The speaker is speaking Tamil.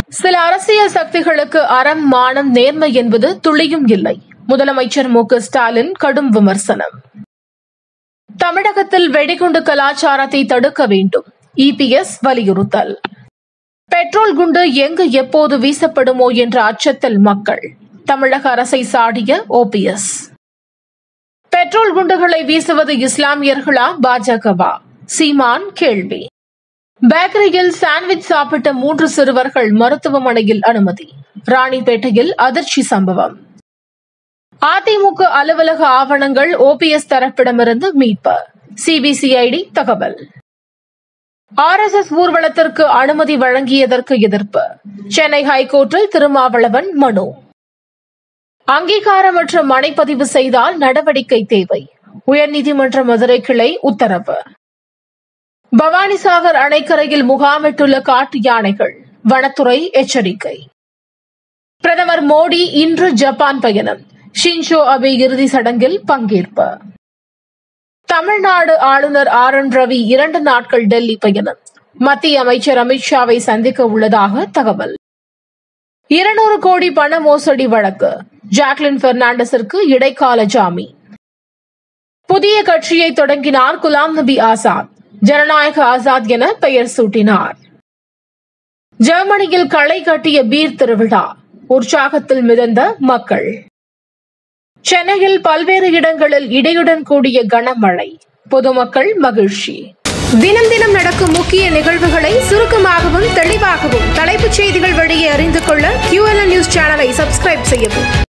சில அரசியல் சக்திகளுக்கு அறம் மானம் நேர்மை என்பது துளியும் இல்லை முதலமைச்சர் மு க ஸ்டாலின் கடும் விமர்சனம் தமிழகத்தில் வெடிகுண்டு கலாச்சாரத்தை தடுக்க வேண்டும் இபிஎஸ் வலியுறுத்தல் பெட்ரோல் குண்டு எங்கு எப்போது வீசப்படுமோ என்ற அச்சத்தில் மக்கள் தமிழக அரசை சாடிய ஓபிஎஸ் பெட்ரோல் குண்டுகளை வீசுவது இஸ்லாமியர்களா பாஜகவா சீமான் கேள்வி பேக்கரியில் சாண்ட்விச் சாப்பிட்ட மூன்று சிறுவர்கள் மருத்துவமனையில் அனுமதி ராணிப்பேட்டையில் அதிர்ச்சி சம்பவம் அதிமுக அலுவலக ஆவணங்கள் ஓபிஎஸ் தரப்பிடமிருந்து மீட்பு சிபிசிஐடி தகவல் ஆர் எஸ் எஸ் ஊர்வலத்திற்கு அனுமதி வழங்கியதற்கு எதிர்ப்பு சென்னை ஹைகோர்ட்டில் திருமாவளவன் மனு அங்கீகாரமற்ற மனைப்பதிவு செய்தால் நடவடிக்கை தேவை உயர்நீதிமன்ற மதுரை கிளை உத்தரவு பவானிசாகர் அணைக்கரையில் முகாமிட்டுள்ள காட்டு யானைகள் வனத்துறை எச்சரிக்கை பிரதமர் மோடி இன்று ஜப்பான் பயணம் ஷின்ஷோ அபே இறுதி சடங்கில் பங்கேற்பு தமிழ்நாடு ஆளுநர் ஆர் என் ரவி இரண்டு நாட்கள் டெல்லி பயணம் மத்திய அமைச்சர் அமித்ஷாவை சந்திக்க உள்ளதாக தகவல் இருநூறு கோடி பண மோசடி வழக்கு ஜாக்லின் பெர்னாண்டஸிற்கு இடைக்கால ஜாமீன் புதிய கட்சியை தொடங்கினார் குலாம் நபி ஆசாத் ஜனநாயக ஆசாத் என பெயர் சூட்டினார் ஜெர்மனியில் களை கட்டிய பீர் திருவிழா உற்சாகத்தில் மிதந்த மக்கள் சென்னையில் பல்வேறு இடங்களில் இடியுடன் கூடிய கனமழை பொதுமக்கள் மகிழ்ச்சி தினம் தினம் நடக்கும் முக்கிய நிகழ்வுகளை சுருக்கமாகவும் தெளிவாகவும் தலைப்புச் செய்திகள் வழியே அறிந்து கொள்ள QLN நியூஸ் சேனலை சப்ஸ்கிரைப் செய்யவும்